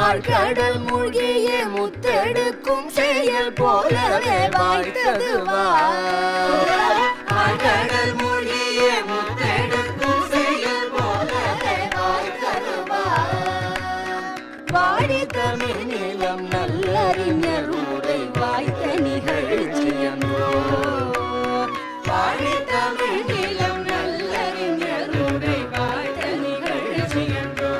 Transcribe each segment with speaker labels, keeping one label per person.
Speaker 1: ஆழ்கடல் மூழ்கிய முத்தெடுக்கும் செயல் போலவே வாய்த்தது ஆழ்கடல் மூழ்கிய முத்தெடுக்கும் செயல் போலவே வாய்த்தது வாடி தமிழ் நிலம் நல்லறிஞர் உரை வாய்த்த நிகழ்ச்சியன்றோ வாடி தமிழ் நிலம் நல்லறிஞர் உரை வாய்த்த நிகழ்ச்சியன்றோ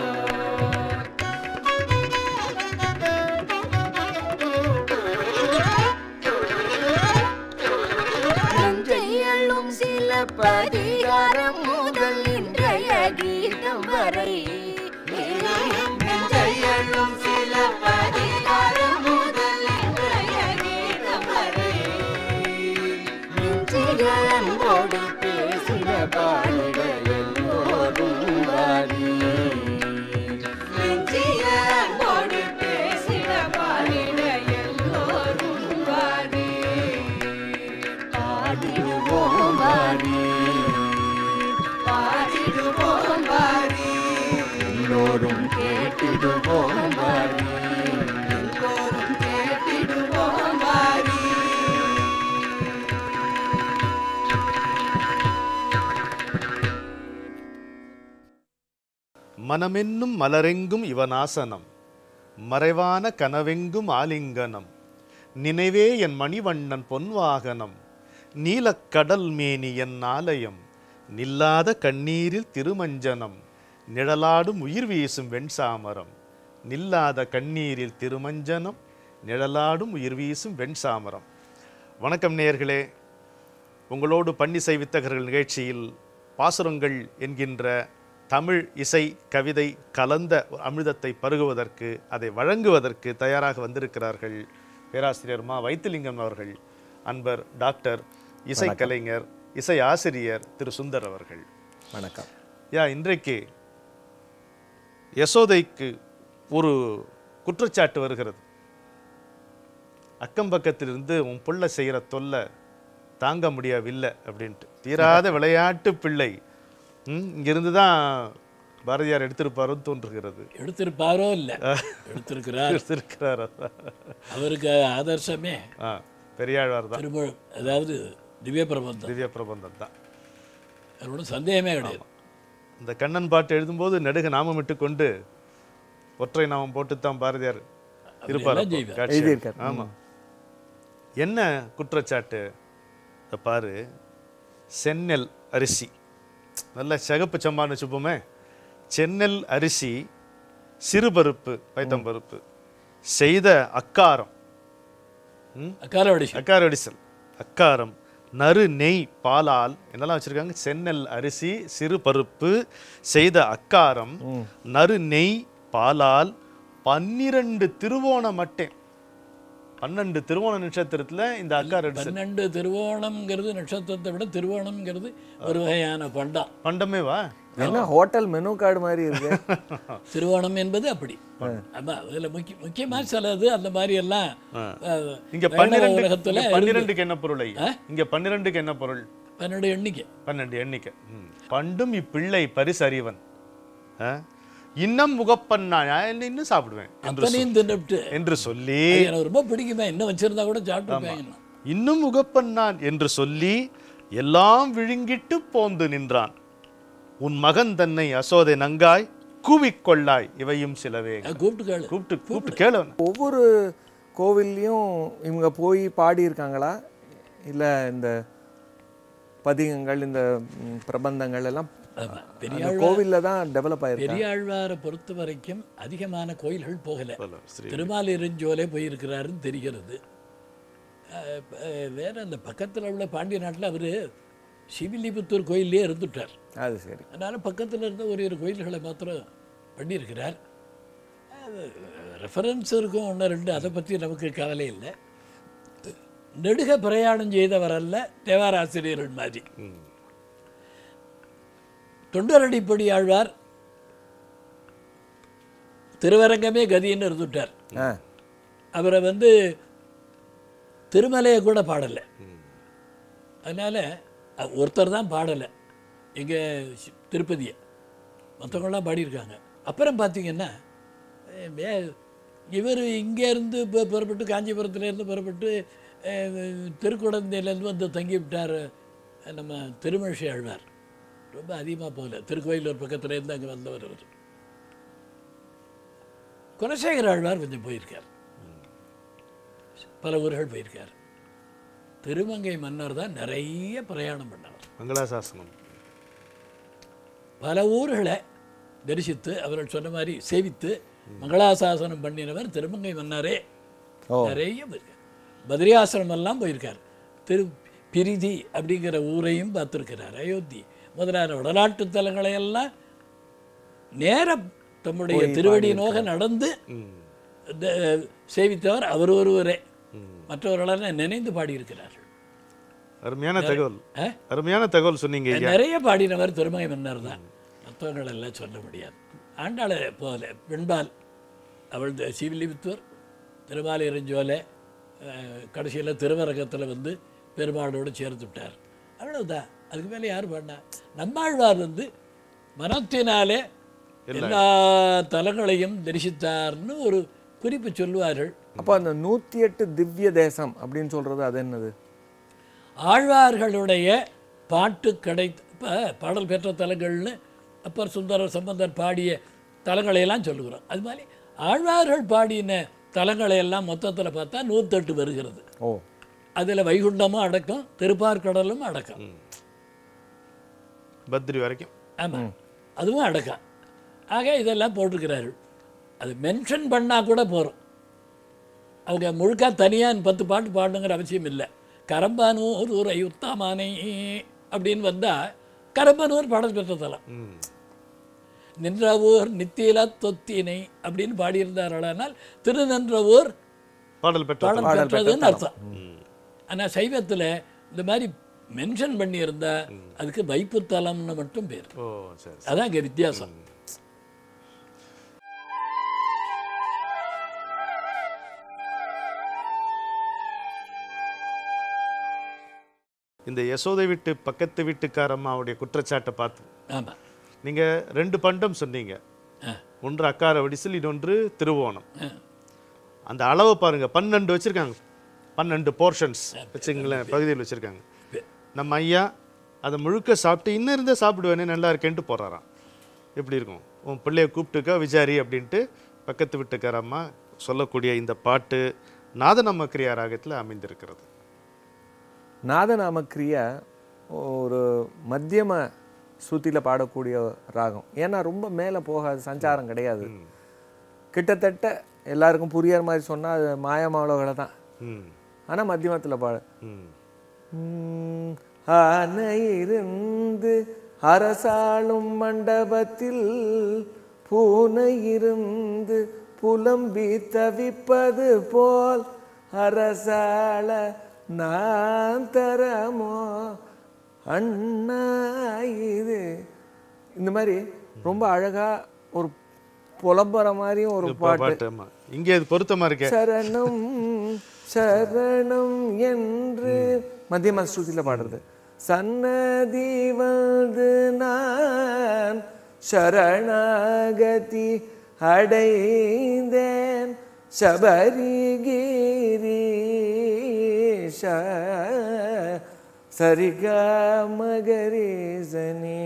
Speaker 1: நஞ்சையள்ளும் சில பதிகாரம் முதல் இன்றைய கீதம் வரை நஞ்சையள்ளும் சில பதிகாரம் முதல் இன்றைய கீதம் வரை நெஞ்சிகளோடு பேசின பாடிட எல்லோரும் வாரி நெஞ்சிகளோடு பேசின பாடிட எல்லோரும் வாரி பாடிடுவோம் வாரி பாடிடுவோம் வாரி எல்லோரும் கேட்டிடுவோம் வாரி எல்லோரும் கேட்டிடுவோம் வாரி
Speaker 2: மனமென்னும் மலரெங்கும் இவனாசனம் மறைவான கனவெங்கும் ஆலிங்கனம் நினைவே என் மணிவண்ணன் பொன்வாகனம் நீலக்கடல் மேனி என் ஆலயம் நில்லாத கண்ணீரில் திருமஞ்சனம் நிழலாடும் உயிர் வீசும் வெண்சாமரம் நில்லாத கண்ணீரில் திருமஞ்சனம் நிழலாடும் உயிர் வீசும் வெண்சாமரம் வணக்கம் நேயர்களே உங்களோடு பன்னிசை வித்தகர்கள் நிகழ்ச்சியில் பாசுரங்கள் என்கின்ற தமிழ் இசை கவிதை கலந்த ஒரு அமிர்தத்தை பருகுவதற்கு அதை வழங்குவதற்கு தயாராக வந்திருக்கிறார்கள் பேராசிரியர் மா வைத்திலிங்கம் அவர்கள் அன்பர் டாக்டர் இசைக்கலைஞர் இசை ஆசிரியர் திரு சுந்தர் அவர்கள்
Speaker 3: வணக்கம்
Speaker 2: யா இன்றைக்கு யசோதைக்கு ஒரு குற்றச்சாட்டு வருகிறது அக்கம் பக்கத்திலிருந்து உன் புள்ள செய்கிற தொல்லை தாங்க முடியவில்லை அப்படின்ட்டு தீராத விளையாட்டு பிள்ளை ம், இங்கிருந்து தான் பாரதியார் எடுத்திருப்பாரோன்னு தோன்றுகிறது
Speaker 4: எடுத்திருப்பாரோ இல்லை எடுத்திருக்கிறார்
Speaker 2: எடுத்திருக்கிறார்
Speaker 4: அவருக்கு ஆதர்சமே
Speaker 2: ஆ பெரியாழ்வார் தான்
Speaker 4: திரும்ப அதாவது திவ்ய பிரபந்தம்
Speaker 2: திவ்ய பிரபந்தம் தான்
Speaker 4: அது ஒன்றும் சந்தேகமே கிடையாது
Speaker 2: இந்த கண்ணன் பாட்டு எழுதும்போது நெடுக நாமமிட்டு கொண்டு ஒற்றை நாமம் போட்டுத்தான் பாரதியார் இருப்பார்
Speaker 4: எல்லாம்
Speaker 2: அப்போ
Speaker 4: செய்வார்.
Speaker 2: காட்சியில்.
Speaker 3: எழுதியிருக்கார்.
Speaker 2: ஆமா என்ன குற்றச்சாட்டு இத பாரு செந்நெல் அரிசி நல்ல சிகப்பு சம்பான்னு வச்சுப்போமே செந்நெல் அரிசி சிறுபருப்பு பைத்தம்பருப்பு செய்த அக்காரம் ம்?
Speaker 4: அக்கால வடிசம்
Speaker 2: அக்கார அடிசல் அக்காரம் நறு நெய் பாலால் என்னெல்லாம் வச்சிருக்காங்க செந்நெல் அரிசி சிறு பருப்பு செய்த அக்காரம் நறு நெய் பாலால் பன்னிரண்டு திருவோண மட்டேன் பன்னெண்டு திருவோண நட்சத்திரத்துல இந்த அக்கார அடிசல்
Speaker 4: பன்னெண்டு திருவோணம்ங்கிறது நட்சத்திரத்தை விட திருவோணம்ங்கிறது ஒரு வகையான பண்டம்
Speaker 2: பண்டமே வா
Speaker 3: என்ன ஹோட்டல் மெனு கார்டு மாதிரி இருக்கு
Speaker 4: திருவோணம் என்பது அப்படி ஆமா அதுல முக்கிய முக்கியமா சிலது அந்த மாதிரி எல்லாம் அஹ்,
Speaker 2: இங்க
Speaker 4: வைணவ
Speaker 2: பன்னிரெண்டு
Speaker 4: உலகத்துல
Speaker 2: இங்க பன்னிரெண்டுக்கு என்ன பொருள் ஐயா? இங்க பன்னிரெண்டுக்கு என்ன பொருள்
Speaker 4: பன்னெண்டு எண்ணிக்கை
Speaker 2: பன்னெண்டு எண்ணிக்கை ம். பண்டும் இப்பிள்ளை பரிசறிவன் ஆ? இன்னம் முகப்பன் நான் இன்னும் சாப்பிடுவேன் என்று
Speaker 4: அத்தனையும் தின்னுட்டு
Speaker 2: என்று சொல்லி
Speaker 4: அது எனக்கு ரொம்ப பிடிக்குமே இன்னும் வச்சிருந்தா கூட சாப்பிட்டுருப்பேன்
Speaker 2: இன்னும் முகப்பன் நான் என்று சொல்லி எல்லாம் விழுங்கிட்டு போந்து நின்றான் உன் மகன் தன்னை அசோதை நங்காய் கூவிக்கொள்ளாய் இவையும் சிலவே
Speaker 4: கூப்பிட்டு கேளு
Speaker 2: கூப்பிட்டு கூப்பிட்டு கேளு அவனை.
Speaker 3: ஒவ்வொரு கோவில்லையும் இவங்க போய் பாடியிருக்காங்களா இல்லை இந்த பதிகங்கள் இந்த ம், பிரபந்தங்கள் எல்லாம்
Speaker 4: ஆமா.
Speaker 3: அந்த
Speaker 4: பெரியாழ்வார்
Speaker 3: கோவிலில் தான் டெவலப் ஆயிருக்கு
Speaker 4: பெரியாழ்வாரை பொறுத்த வரைக்கும் அதிகமான கோயில்கள் போகல
Speaker 2: ஸ்ரீ
Speaker 4: திருமாலிருஞ்சோலை போயிருக்கிறாருன்னு தெரிகிறது அஹ், அஹ், வேற அந்த பக்கத்தில் உள்ள பாண்டிய நாட்டில் அவர் சிவிலிபுத்தூர் கோயிலே இருந்துட்டார்
Speaker 3: அது சரி
Speaker 4: அதனால பக்கத்தில் இருந்த ஒரு இரு கோயில்களை மாத்திரம் பண்ணியிருக்கிறார் ரெஃபரன்ஸ் இருக்கும் ஒன்று ரெண்டு அதை பற்றி நமக்கு கவலை இல்லை நெடுக பிரயாணம் செய்தவர் அல்ல தேவாராசிரியர்கள் மாதிரி தொண்டரடிப்படி ஆழ்வார் திருவரங்கமே கதின்னு இருந்துட்டார்
Speaker 3: ஆ
Speaker 4: அவரை வந்து திருமலையை கூட பாடலை அதனால அ- ஒருத்தர் தான் பாடலை எங்க சி- திருப்பதியை மற்றவங்களாம் பாடியிருக்காங்க அப்புறம் பார்த்தீங்கன்னா இவர் இங்கேருந்து இப்போ புறப்பட்டு காஞ்சிபுரத்துலேருந்து புறப்பட்டு அஹ், திருக்குடந்தையிலேருந்து வந்து தங்கி விட்டார் நம்ம திருமழிசை ஆழ்வார் ரொம்ப அதிகமாக போகல திருக்கோயிலூர் பக்கத்துலேருந்து அங்கே வந்தவர் அவர் குலசேகர ஆழ்வார் கொஞ்சம் போயிருக்கார் பல ஊர்கள் போயிருக்கார் திருமங்கை மன்னர் தான் நிறைய பிரயாணம் பண்ணவர்
Speaker 2: மங்களாசாசனம்
Speaker 4: பல ஊர்களை தரிசித்து அவர்கள் சொன்ன மாதிரி சேவித்து மங்களாசாசனம் பண்ணினவர் திருமங்கை மன்னரே
Speaker 3: ஓ.
Speaker 4: நிறைய போயிருக்கார் பத்ரியாசிரமம் எல்லாம் போயிருக்கார் திரு பிரிதி அப்படிங்கிற ஊரையும் பார்த்துருக்கிறார் அயோத்தி முதலான வடநாட்டு தலங்களை எல்லாம் நேர தம்முடைய திருவடி நோக நடந்து த- சேவித்தவர் அவர் ஒருவரே மற்றவர்களெல்லாம் நினைந்து பாடியிருக்கிறார்கள்
Speaker 2: அருமையான தகவல்
Speaker 4: ஆ?
Speaker 2: அருமையான தகவல் சொன்னீங்க ஐயா
Speaker 4: நிறைய பாடினவர் திருமகை மன்னர் தான் மற்றவங்கள் எல்லாம் சொல்ல முடியாது ஆண்டாளை போல பெண்பால் அவள் த- சிவிலிபுத்தூர் திருமாலை எரிஞ்சோலை கடைசியில் திருவரங்கத்தில் வந்து பெருமாளோடு சேர்த்து விட்டார் அவ்வளவுதான் அதுக்கு மேலே யார் பாடினா நம்மாழ்வார் வந்து மனத்தினாலே எல்லா தலங்களையும் தரிசித்தார்னு ஒரு குறிப்பு சொல்லுவார்கள்
Speaker 3: அப்போ அந்த நூற்றி எட்டு திவ்ய தேசம் அப்படின்னு சொல்றது அது என்னது
Speaker 4: ஆழ்வார்களுடைய பாட்டு கடை இப்போ பாடல் பெற்ற தலங்கள்னு அப்பர் சுந்தரர் சம்பந்தர் பாடிய தலங்களை எல்லாம் சொல்லுகிறோம் அது மாதிரி ஆழ்வார்கள் பாடின தலங்களை எல்லாம் மொத்தத்தில் பார்த்தா நூற்றெட்டு வருகிறது
Speaker 3: ஓ
Speaker 4: அதில் வைகுண்டமும் அடக்கம் திருப்பார்கடலும் அடக்கம்
Speaker 2: பத்ரி வரைக்கும்
Speaker 4: ஆமாம் அதுவும் அடக்கம் ஆக இதெல்லாம் போட்டிருக்கிறார்கள் அது மென்ஷன் பண்ணால் கூட போகிறோம் அவங்க முழுக்க தனியாக பத்து பாட்டு பாடணுங்கிற அவசியம் இல்லை கரம்பானூர் ஊரை உத்தாமானை அப்படின்னு வந்தால் கரம்பனூர் பாடல் பெற்ற தலம்
Speaker 2: ம்.
Speaker 4: நின்ற ஊர் நித்தியில தொத்தினை அப்படின்னு பாடியிருந்தார்களானால் திருநின்ற ஊர்
Speaker 2: பாடல் பெற்ற
Speaker 4: பாடல்
Speaker 3: பாடல் பெற்ற
Speaker 4: பெற்றதுன்னு
Speaker 3: தலம்.
Speaker 4: அர்த்தம் ஆனால் சைவத்தில் இந்த மாதிரி மென்ஷன் பண்ணியிருந்தா அதுக்கு வைப்புத்தலம்னு மட்டும் பேர்
Speaker 2: ஓ சரி சரி.
Speaker 4: அதான் இங்கே வித்தியாசம்
Speaker 2: இந்த யசோதை வீட்டு பக்கத்து வீட்டுக்கார அம்மாவுடைய குற்றச்சாட்டை பார்த்து
Speaker 4: ஆமாம்
Speaker 2: நீங்க ரெண்டு பண்டம் சொன்னீங்க ஒன்று அக்கார வடிசல் இன்னொன்று திருவோணம் அந்த அளவை பாருங்க பன்னெண்டு வச்சிருக்காங்க பன்னெண்டு போர்ஷன்ஸ் வச்சுங்களேன் பகுதியில் வச்சிருக்காங்க நம்ம ஐயா அதை முழுக்க சாப்பிட்டு இன்னும் இருந்தால் சாப்பிடுவேனே நல்லா இருக்கேன்ட்டு போறாராம் எப்படி இருக்கும் உன் பிள்ளைய கூப்பிட்டுக்கா விசாரி அப்படின்ட்டு பக்கத்து வீட்டுக்கார அம்மா சொல்லக்கூடிய இந்த பாட்டு நாதநம்ம கிரியா ராகத்தில் அமைந்திருக்கிறது
Speaker 3: நாதநாமக்கிரியா ஒரு மத்தியம ஸ்ருதியில் பாடக்கூடிய ராகம் ஏன்னா ரொம்ப மேலே போகாது சஞ்சாரம் கிடையாது கிட்டத்தட்ட எல்லாருக்கும் புரியற மாதிரி சொன்னால் அது மாயமாவளவுகளை தான்
Speaker 2: ம்
Speaker 3: ஆனால் மத்தியமத்தில் பாட
Speaker 2: ம்
Speaker 3: உம், ஆனையிருந்து அரசாளும் மண்டபத்தில் பூனை இருந்து புலம்பி தவிப்பது போல் அரசாள நான் தரமோ அண்ணா இது இந்த மாதிரி ரொம்ப அழகா ஒரு புலம்புற மாதிரியும் ஒரு பாட்டு
Speaker 2: பாட்டு ஆமா இங்கே இது பொருத்தமா இருக்கே
Speaker 3: சரணம் சரணம் என்று மத்தியம ஸ்ருதியில் பாடுறது சன்னதி வந்து நான் சரணாகதி அடைந்தேன் சபரிகிரீஷ சரிகா மகரேசனி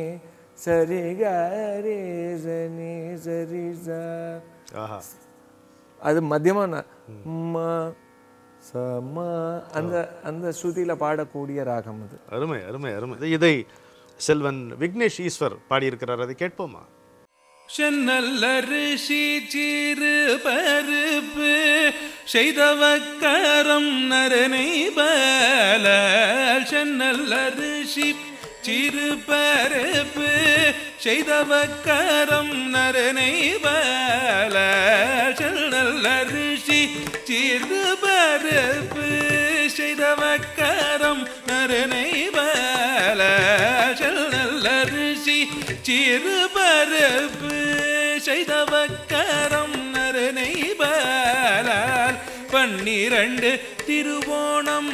Speaker 3: சரிகாரேசனி சரிசா
Speaker 2: ஆஹா
Speaker 3: அது மத்தியமான ம சம அந்த அந்த ஸ்ருதியில பாடக்கூடிய ராகம் அது
Speaker 2: அருமை அருமை அருமை இதை செல்வன் விக்னேஷ் ஈஸ்வர் பாடியிருக்கிறார் அதை கேட்போமா
Speaker 5: சென்னல்ல ரிஷி சிறு பருப்பு செய்தவக்கரம் நரனை பல சென்னல்ல ரிஷி சிறு பருப்பு செய்தவக்கரம் நரனை பல சென்னல்ல ரிஷி சிறு பருப்பு செய்தவக்கரம் நரனை பல சென்னல்ல ரிஷி சிறு பருப்பு செய்தவக்கரம் நரனை பாலால் பன்னிரண்டு திருவோணம்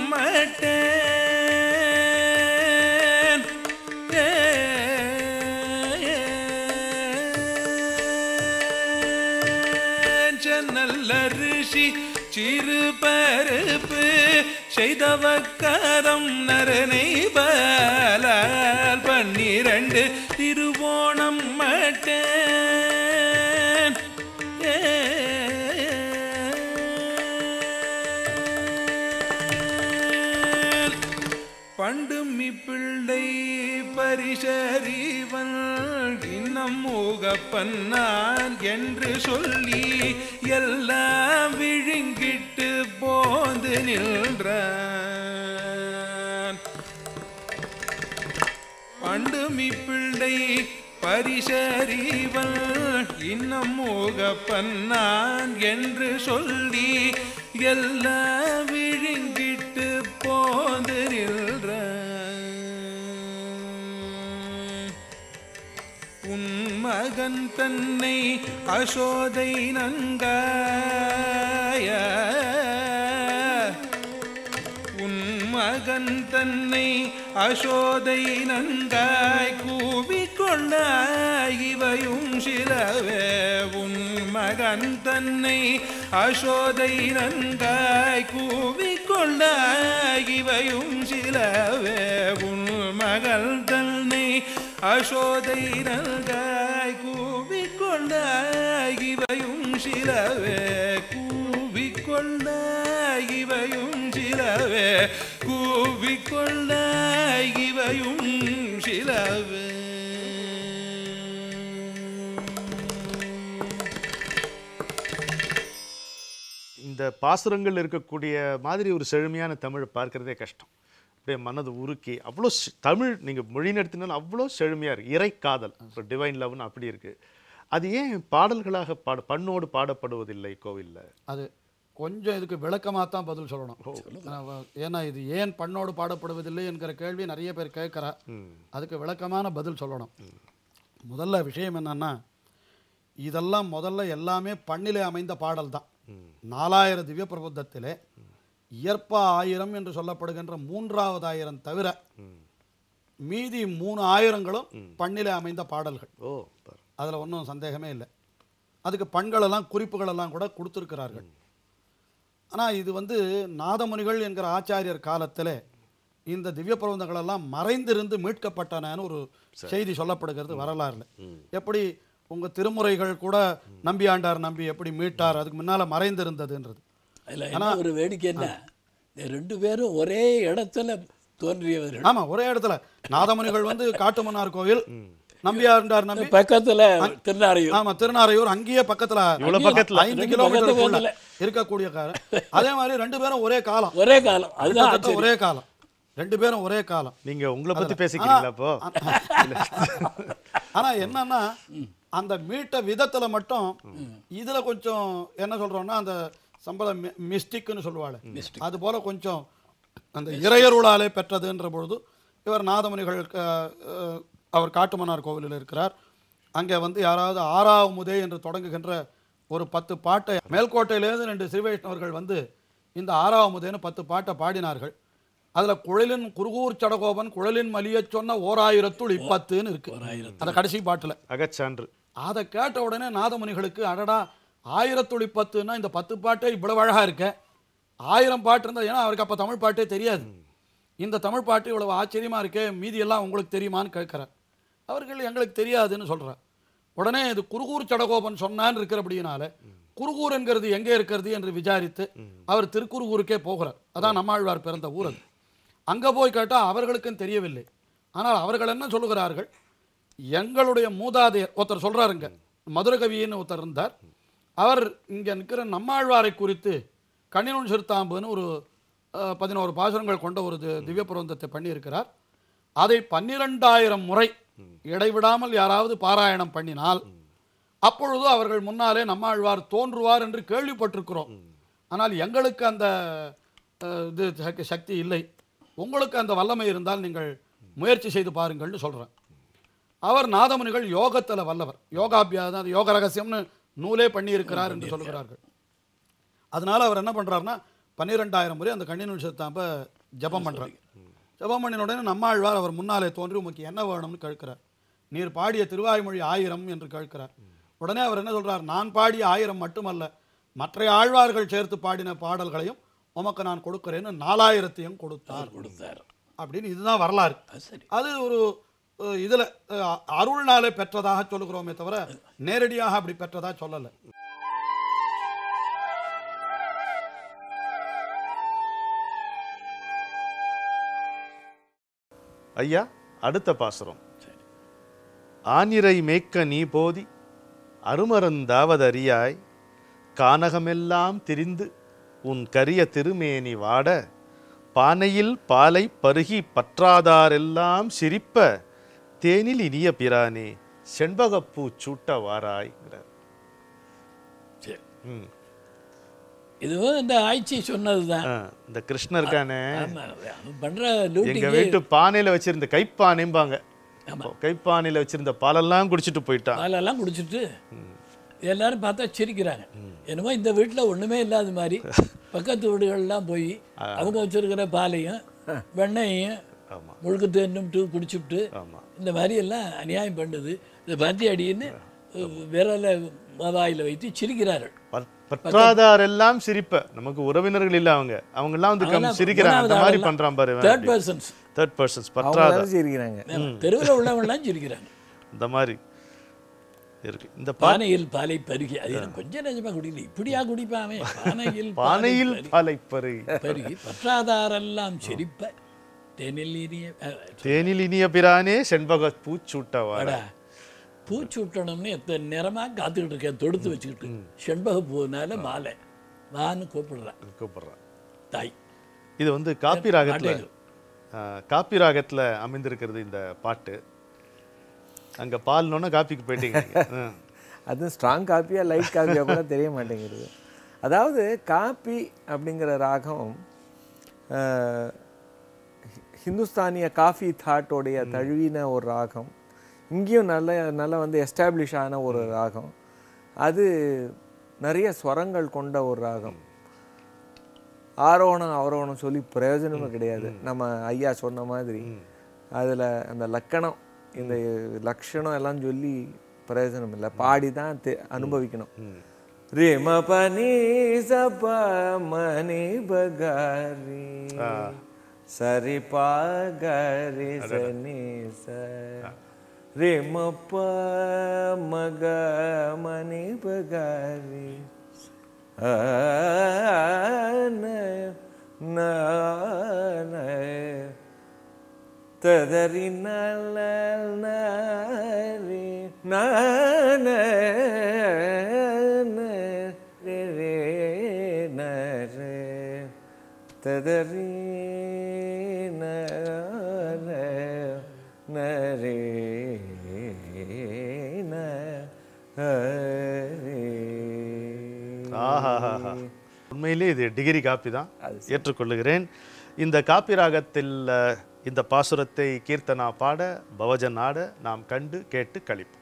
Speaker 5: மட்டேன் ஏ, ஏ, நல்லரிசி சிறு பருப்பு செய்தவக்கரம் நரனை பலால் பன்னிரண்டு திருவோணம் மட்டேன் பண்டும் இப்பிள்ளை பரிசறிவன் இன்னம் மூகப்பன் நான் என்று சொல்லி எல்லாம் விழுங்கிட்டு போந்து நின்றான் பண்டுமி பிள்ளை பரிசறிவன் இன்னம் மூகப்பன் நான் என்று சொல்லி எல்லாம் விழுங்கிட்டு போந்து நின்றான் உன் மகன் தன்னை அசோதை நங்காய உன் மகன் தன்னை அசோதை நன்காய் கூவிக்கொண்டாய் இவையும் சிலவே உன் மகன் தன்னை அசோதை நன்காய் கூவிக்கொண்டாய் இவையும் சிலவே உன் மகள் தன்னை அசோதை நன்காய் கூவிக்கொண்டாய் இவையும் சிலவே கூவிக்கொண்டாய் இவையும் சிலவே கூவிக்கொண்டாய் இவையும் சிலவே
Speaker 2: இந்த பாசுரங்கள் இருக்கக்கூடிய மாதிரி ஒரு செழுமையான தமிழை பார்க்கறதே கஷ்டம் அப்படியே மனது உருக்கி அவ்வளோ செ- தமிழ் நீங்கள் மொழி நடத்தினாலும் அவ்வளோ செழுமையாக இருக்கு இறைக்காதல் இப்போ டிவைன் லவ்னு அப்படி இருக்கு அது ஏன் பாடல்களாக பாட பண்ணோடு பாடப்படுவதில்லை கோவில்ல
Speaker 6: அது கொஞ்சம் இதுக்கு விளக்கமாக தான் பதில் சொல்லணும் நான் ஏன்னா இது ஏன் பண்ணோடு பாடப்படுவதில்லை என்கிற கேள்வி நிறைய பேர் கேட்குறா அதுக்கு விளக்கமான பதில் சொல்லணும் முதல்ல விஷயம் என்னன்னா இதெல்லாம் முதல்ல எல்லாமே பண்ணிலே அமைந்த பாடல் தான் நாலாயிரம் திவ்ய பிரபுத்தத்திலே இயற்பா ஆயிரம் என்று சொல்லப்படுகின்ற மூன்றாவது ஆயிரம் தவிர மீதி மூணு ஆயிரங்களும் பண்ணிலே அமைந்த பாடல்கள்
Speaker 2: ஓ பாரு.
Speaker 6: அதில் ஒன்றும் சந்தேகமே இல்லை அதுக்கு பண்களெல்லாம் குறிப்புகளெல்லாம் கூட கொடுத்துருக்கிறார்கள் ஆனால் இது வந்து நாதமுனிகள் என்கிற ஆச்சாரியர் காலத்தில் இந்த திவ்ய பிரபந்தங்கள் எல்லாம் மறைந்திருந்து மீட்கப்பட்டனன்னு ஒரு செய்தி சொல்லப்படுகிறது வரலாறுல எப்படி உங்க திருமுறைகள் கூட நம்பியாண்டார் நம்பி எப்படி மீட்டார் அதுக்கு முன்னால மறைந்திருந்ததுன்றது
Speaker 4: அதில் என்ன ஒரு வேடிக்கை என்ன இந்த ரெண்டு பேரும் ஒரே இடத்துல தோன்றியவர்கள்
Speaker 6: ஆமா ஒரே இடத்துல நாதமுனிகள் வந்து காட்டுமன்னார் கோவில் நம்பியாண்டார் நம்பி
Speaker 4: பக்கத்துல திருநாரையூர்
Speaker 6: ஆமா திருநாரையூர் அங்கேயே பக்கத்துல
Speaker 2: இவ்வளவு பக்கத்துல
Speaker 6: ஐந்து
Speaker 4: ரெண்டு
Speaker 6: கிலோமீட்டருக்குள்ள
Speaker 4: பக்கத்துல
Speaker 6: இருக்கக்கூடிய காலம் அதே மாதிரி ரெண்டு பேரும் ஒரே காலம்
Speaker 4: ஒரே காலம் அதுதான்
Speaker 6: கிட்டத்தட்ட
Speaker 4: ஆச்சரியம்.
Speaker 6: ஒரே காலம் ரெண்டு பேரும் ஒரே காலம்
Speaker 2: நீங்க உங்களை பத்தி பேசிக்கிறீங்களா அப்போ
Speaker 6: ஆனா என்னன்னா அந்த மீட்ட விதத்துல மட்டும் இதுல கொஞ்சம் என்ன சொல்றோம்னா அந்த சம்பள மிஸ்டிக்னு சொல்லுவாள் அது போல கொஞ்சம் அந்த இறையருளாலே பெற்றதுன்ற பொழுது இவர் நாதமுனிகள் க- அஹ், அவர் காட்டுமன்னார் கோவிலில் இருக்கிறார் அங்கே வந்து யாராவது ஆறாவமுதே என்று தொடங்குகின்ற ஒரு பத்து பாட்டை மேல்கோட்டையிலேருந்து ரெண்டு ஸ்ரீவைஷ்ணவர்கள் வந்து இந்த ஆறாவமுதேன்னு பத்து பாட்டை பாடினார்கள் அதுல குழலின் குருகூர் சடகோபன் குழலின் மலியச் சொன்ன ஓராயிரத்துள் இப்பத்துன்னு இருக்கு அந்த கடைசி பாட்டுல
Speaker 2: அகச்சான்று
Speaker 6: அதை கேட்ட உடனே நாதமுனிகளுக்கு அடடா ஆயிரத்துளி பத்துன்னா இந்த பத்து பாட்டே இவ்வளவு அழகா இருக்க ஆயிரம் பாட்டு இருந்தால் ஏன்னா அவருக்கு அப்போ தமிழ் பாட்டே தெரியாது இந்த தமிழ் பாட்டு இவ்வளவு ஆச்சரியமா இருக்கே மீதி எல்லாம் உங்களுக்கு தெரியுமான்னு கேட்குறார் அவர்கள் எங்களுக்கு தெரியாதுன்னு சொல்றார் உடனே இது குருகூர் சடகோபன் சொன்னான்னு இருக்கிறபடியினால குருகூர் என்கிறது எங்கே இருக்கிறது என்று விசாரித்து அவர் திருக்குருகூருக்கே போகிறார் அதான் நம்மாழ்வார் பிறந்த ஊர் அது அங்கே போய் கேட்டால் அவர்களுக்கும் தெரியவில்லை ஆனால் அவர்கள் என்ன சொல்லுகிறார்கள் எங்களுடைய மூதாதையர் ஒருத்தர் சொல்றாருங்க மதுரகவின்னு ஒருத்தர் இருந்தார் அவர் இங்கே நிற்கிற நம்மாழ்வாரை குறித்து கண்ணினுன் சிறுத்தாம்புன்னு ஒரு அஹ், பதினோரு பாசுரங்கள் கொண்ட ஒரு தி- திவ்ய பிரபந்தத்தை பண்ணியிருக்கிறார் அதை பன்னிரெண்டாயிரம் முறை இடைவிடாமல் யாராவது பாராயணம் பண்ணினால் அப்பொழுது அவர்கள் முன்னாலே நம்மாழ்வார் தோன்றுவார் என்று கேள்விப்பட்டிருக்கிறோம் ஆனால் எங்களுக்கு அந்த அஹ், இது சக்தி- சக்தி இல்லை உங்களுக்கு அந்த வல்லமை இருந்தால் நீங்கள் முயற்சி செய்து பாருங்கள்னு சொல்கிறேன் அவர் நாதமுனிகள் யோகத்தில் வல்லவர் யோகாபியாசம் அது யோக ரகசியம்னு நூலே பண்ணியிருக்கிறார் என்று சொல்லுகிறார்கள் அதனால அவர் என்ன பண்றாருன்னா பன்னிரெண்டாயிரம் முறை அந்த கண்ணினுள் சித்தாம்ப ஜபம் பண்றார் ஜபம் பண்ணின உடனே நம்மாழ்வார் அவர் முன்னாலே தோன்றி உமக்கு என்ன வேணும்னு கேட்கிறார் நீர் பாடிய திருவாய்மொழி ஆயிரம் என்று கேட்கிறார் உடனே அவர் என்ன சொல்றார் நான் பாடிய ஆயிரம் மட்டுமல்ல மற்ற ஆழ்வார்கள் சேர்த்து பாடின பாடல்களையும் உமக்கு நான் கொடுக்கிறேன்னு நாலாயிரத்தையும் கொடுத்தார்
Speaker 4: கொடுத்தார்
Speaker 6: அப்படின்னு இதுதான் வரலாறு
Speaker 4: அது சரி
Speaker 6: அது ஒரு அஹ், இதுல அஹ், அருள்னாலே பெற்றதாக சொல்லுகிறோமே தவிர நேரடியாக அப்படி பெற்றதா சொல்லலை
Speaker 2: ஐயா அடுத்த பாசுரம் ஆனிரை மேய்க்க நீ போதி அருமருந்தாவதறியாய் கானகமெல்லாம் திரிந்து உன் கரிய திருமேனி வாட பானையில் பாலை பருகி பற்றாதாரெல்லாம் சிரிப்ப தேனில் இனிய பிரானே செண்பகப்பூ சூட்ட வாராய்ங்கிறார்
Speaker 4: சரி
Speaker 2: ம்.
Speaker 4: இதுவும் இந்த ஆய்ச்சி சொன்னதுதான்
Speaker 2: ஆ, இந்த கிருஷ்ணர் இருக்கானே
Speaker 4: ஆமா அவன் பண்ற
Speaker 2: எங்க
Speaker 4: லூட்டிக்கு
Speaker 2: வீட்டு பானையில வச்சிருந்த கைப்பானைம்பாங்க கைப்பானையில வச்சிருந்த பாலெல்லாம் குடிச்சிட்டு போயிட்டான்
Speaker 4: பாலெல்லாம் குடிச்சிட்டு எல்லாரும் பார்த்தா சிரிக்கிறாங்க என்னமோ இந்த வீட்டில் ஒண்ணுமே இல்லாத மாதிரி பக்கத்து வீடுகள்லாம் போய் அவங்க வச்சிருக்கிற பாலையும் வெண்ணையும்
Speaker 2: ஆமா
Speaker 4: முழுக்க தேன்னும்ட்டு குடிச்சுட்டு
Speaker 2: ஆமா
Speaker 4: இந்த மாதிரி எல்லாம் அநியாயம் பண்ணுது இந்த பந்தி அடின்னு விரலை மதாயில் வைத்து சிரிக்கிறார்கள்
Speaker 2: பற்- பற்றாதாரெல்லாம் சிரிப்ப நமக்கு உறவினர்கள் இல்ல அவங்க அவங்க எல்லாம் வந்து கம்
Speaker 4: அதெல்லாம்
Speaker 2: சிரிக்கிறாங்க அந்த
Speaker 4: மூணாவது
Speaker 2: மாதிரி
Speaker 4: ஆளெல்லாம்
Speaker 2: பண்றான் பாரு
Speaker 4: தேர்ட் பர்சன்ஸ்
Speaker 2: தேர்ட் பர்சன்ஸ்
Speaker 3: அவங்க
Speaker 2: பற்றாத
Speaker 3: தானே சிரிக்கிறாங்க
Speaker 4: தெருவில் உள்ளவங்களாம் சிரிக்கிறாங்க
Speaker 2: இந்த மாதிரி இருக்கு இந்த பா
Speaker 4: பானையில் பாலை பருகி அது எனக்கு கொஞ்சம் நிஜமா குடிக்கல இப்படியா குடிப்பாமே பானையில்
Speaker 2: பானையில்
Speaker 4: பாலை
Speaker 2: பாலை பரு
Speaker 4: பருகி பற்றாதாரெல்லாம் சிரிப்ப தேனில் இனிய அஹ்,
Speaker 2: தேனில் இனிய பிரானே செண்பக பூச்சூட்டவாட
Speaker 4: அடா, பூ சுட்டணும்னு எத்தனை நேரமா காத்துக்கிட்டு இருக்கேன் தொடுத்து வச்சுக்கிட்டு செண்பக பூனால மாலை வான்னு கூப்பிடுறான்
Speaker 2: கூப்பிடுறான்
Speaker 4: தாய்
Speaker 2: இது வந்து காப்பி ராகத்துல
Speaker 4: பாட்டேகள்.
Speaker 2: ஆ, காப்பி ராகத்துல அமைந்திருக்கிறது இந்த பாட்டு அங்க பால்னோன்னா காப்பிக்கு போயிட்டீங்க நீங்க. ஆ.
Speaker 3: அது ஸ்ட்ராங் காப்பியா லைட் காப்பியா கூட தெரிய மாட்டேங்கிறது அதாவது காப்பி அப்படிங்கிற ராகம் அஹ், ஹிந்துஸ்தானிய காஃபி தாட்டோடைய தழுவின ஒரு ராகம் இங்கேயும் நல்ல நல்ல வந்து எஸ்டாப்ளிஷ் ஆன ஒரு ராகம் அது நிறைய ஸ்வரங்கள் கொண்ட ஒரு ராகம் ஆரோகணம் அவரோகணம் சொல்லி பிரயோஜனமே கிடையாது நம்ம ஐயா சொன்ன மாதிரி அதில் அந்த லக்கணம் இந்த லக்ஷணம் எல்லாம் சொல்லி பிரயோஜனம் இல்லை பாடி தான் தெ- அனுபவிக்கணும் ரேம பனி சப மணி பகாரி சரி பாகரி சனி ச ரேம ப மக மணி பகாரி ததறி நல்ல நாரி நான ரே நரே ததறி நரே
Speaker 2: ஆஹாஹாஹா. உண்மையிலே இது டிகிரி காப்பி தான் ஏற்றுக்கொள்ளுகிறேன் இந்த காப்பி ராகத்தில் அஹ், இந்த பாசுரத்தை கீர்த்தனா பாட பவஜன் ஆட நாம் கண்டு கேட்டு கழிப்போம்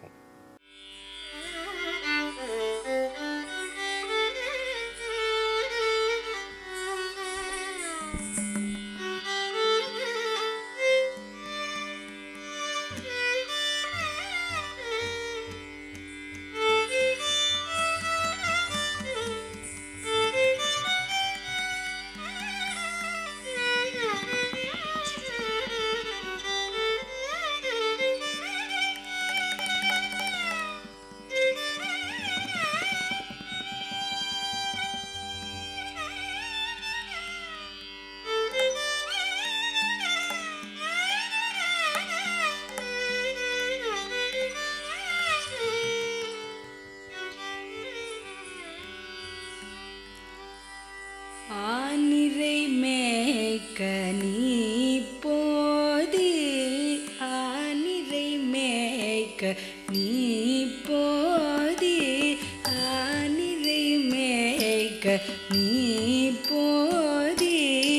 Speaker 7: ஆனிரை மேய்க்க நீ போதி ஆனிரை மேய்க்க நீ போதி ஆனிரை மேய்க்க நீ போதி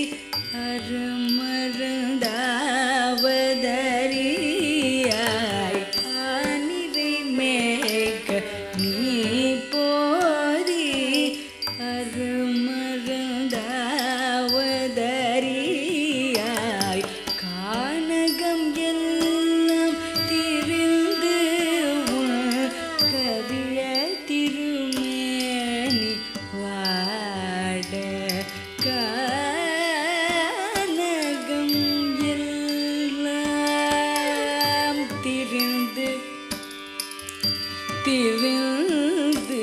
Speaker 7: அருமருந்தாவதறியாய் ஆனிரை மேய்க்க நீ போதி அருமருந்தாவதறியாய் கானகம் எல்லாம் திரிந்து உன் திருந்து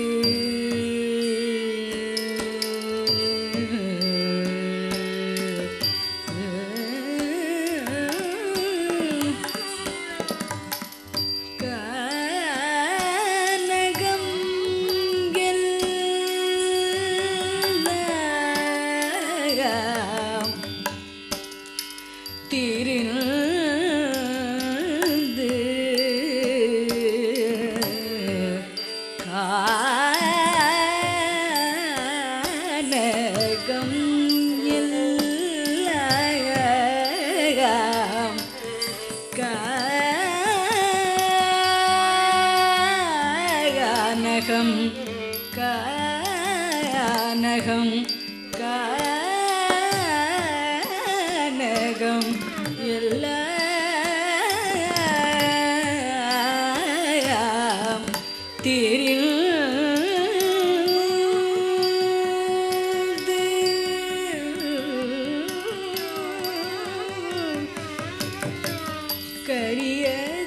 Speaker 7: கானகம் எல்லாம் திரிந்து கானகம் எல்லாம் கானகம் கானகம் கானகம் எல்லாம் திரிந்து கரிய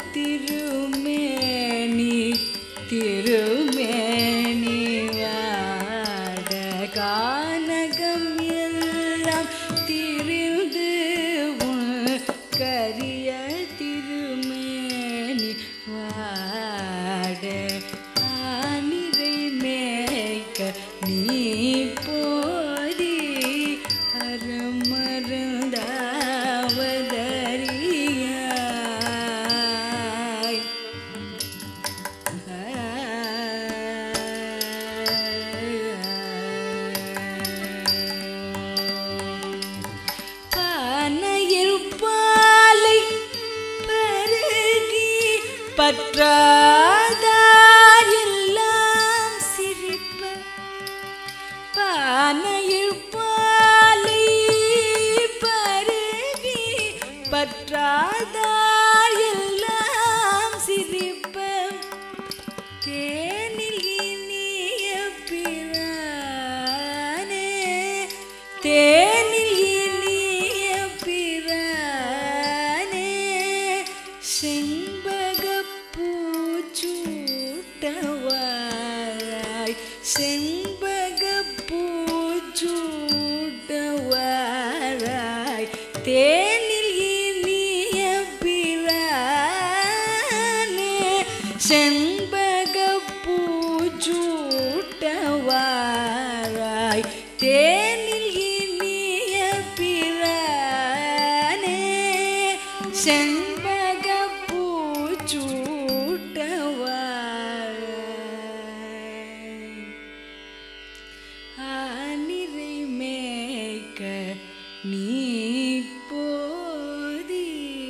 Speaker 7: திருமேனி திருமேனி வாட கானகம் எல்லாம் திரிந்து உன் கரிய திருமேனி வாட ஆனிரை மேய்க்க நீ போதி அறமருந்தாவதறியாய் பானையில் பாலை பருகி பற்றாதார் எல்லாம் சிரிப்ப பானையில் பாலை பருகி பற்றாதார் எல்லாம் சிரிப்ப தேனில் இனிய பிரானே தேனில் இனிய பிரானே செண்பக பூச்சூட்டவாய் செண்பக பூச்சூட்டவாய் தேனில் இனிய பிரானே செண்பக பூச்சூட்டவாய் தேனில் இனிய பிரானே செண்பக பூச்சூட்டவாய் ஆனிரை மேய்க்க நீ போதி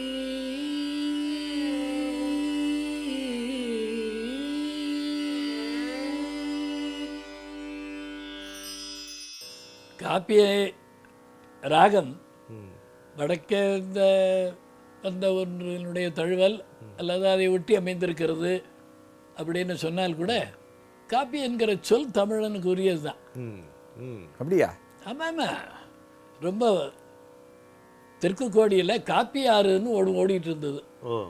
Speaker 4: காப்பிய ராகம் வடக்கே இந்த வந்த ஒன்றினுடைய தழுவல் அல்லது அதை ஒட்டி அமைந்திருக்கிறது அப்படின்னு சொன்னால் கூட காப்பி என்கிற சொல் தமிழனுக்கு உரியது தான்
Speaker 2: ம் ம்
Speaker 3: அப்படியா
Speaker 4: ஆமாம் ரொம்ப தெற்கு கோடியில் காப்பி ஆறுன்னு ஓடி ஓடிட்டு இருந்தது
Speaker 2: ஓ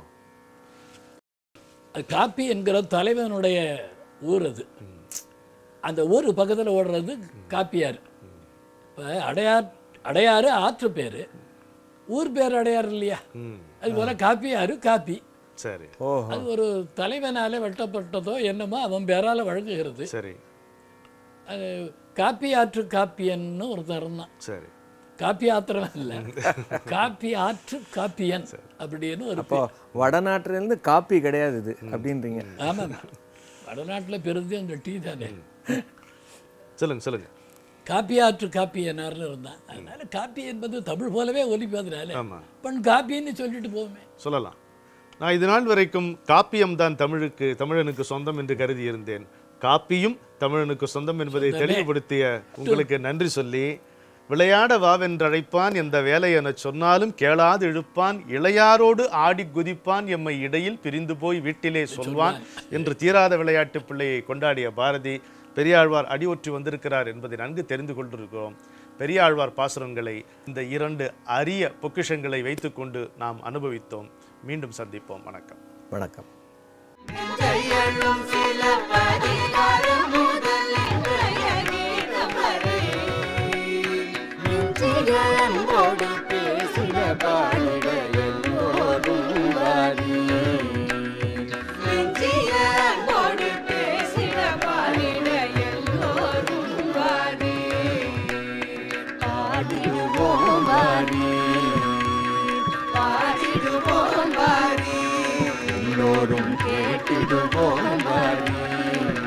Speaker 4: அது காப்பி என்கிற தலைவனுடைய ஊர் அது அந்த ஊர் பக்கத்தில் ஓடுறது காப்பியார் இப்போ அடையார் அடையாறு ஆற்று பேர் ஊர் பேர் அடையார் இல்லையா
Speaker 2: ம்
Speaker 4: அது போல காப்பியாறு காப்பி
Speaker 2: சரி
Speaker 3: ஓஹோ
Speaker 4: அது ஒரு தலைவனால வெட்டப்பட்டதோ என்னமோ அவன் பேரால வழங்குகிறது
Speaker 2: சரி
Speaker 4: அது காப்பி ஆற்று காப்பியன்னு ஒருத்தர் இருந்தான்
Speaker 2: சரி
Speaker 4: காப்பி ஆத்திரம் இல்லை காப்பி ஆற்று காப்பியன் அப்படின்னு ஒரு
Speaker 3: அப்போ வடநாட்டிலேருந்து காப்பி கிடையாது இது அப்படின்றீங்க
Speaker 4: ஆமாம் வடநாட்டில் பெருது அந்த டீ தானே
Speaker 2: சொல்லுங்க சொல்லுங்க
Speaker 4: காப்பி ஆற்று காப்பியனார்னு இருந்தான் அதனால காப்பி என்பது தமிழ் போலவே ஒலிப்பதனால
Speaker 2: ஆமா
Speaker 4: பண் காப்பின்னு சொல்லிட்டு போவோமே
Speaker 2: சொல்லலாம் நான் இது நாள் வரைக்கும் காப்பியம் தான் தமிழுக்கு தமிழனுக்கு சொந்தம் என்று கருதி இருந்தேன் காப்பியும் தமிழனுக்கு சொந்தம் என்பதை தெளிவுபடுத்திய உங்களுக்கு நன்றி சொல்லி விளையாட வாவென்றழைப்பான் எந்த வேலை எனச் சொன்னாலும் கேளாது இழுப்பான் இளையாரோடு ஆடி குதிப்பான் எம்மை இடையில் பிரிந்து போய் வீட்டிலே சொல்வான் என்று தீராத விளையாட்டு பிள்ளையை கொண்டாடிய பாரதி பெரியாழ்வார் அடியொற்றி வந்திருக்கிறார் என்பதை நன்கு தெரிந்து கொண்டிருக்கிறோம் பெரியாழ்வார் பாசுரங்களை இந்த இரண்டு அரிய பொக்கிஷங்களை வைத்துக்கொண்டு நாம் அனுபவித்தோம் மீண்டும் சந்திப்போம் வணக்கம்
Speaker 3: வணக்கம்
Speaker 1: ஜெய எழும் சில பதிகாரம் முதல் இன்றைய கீதம் வரை நெஞ்சிகளோடு பேசின பாடிட எல்லோரும் வாரி நெஞ்சிகளோடு பேசின பாடிட எல்லோரும் வாரி பாடிடுவோம் வாரி பாடிடுவோம் வாரி எல்லோரும் கேட்டிடுவோம் வாரி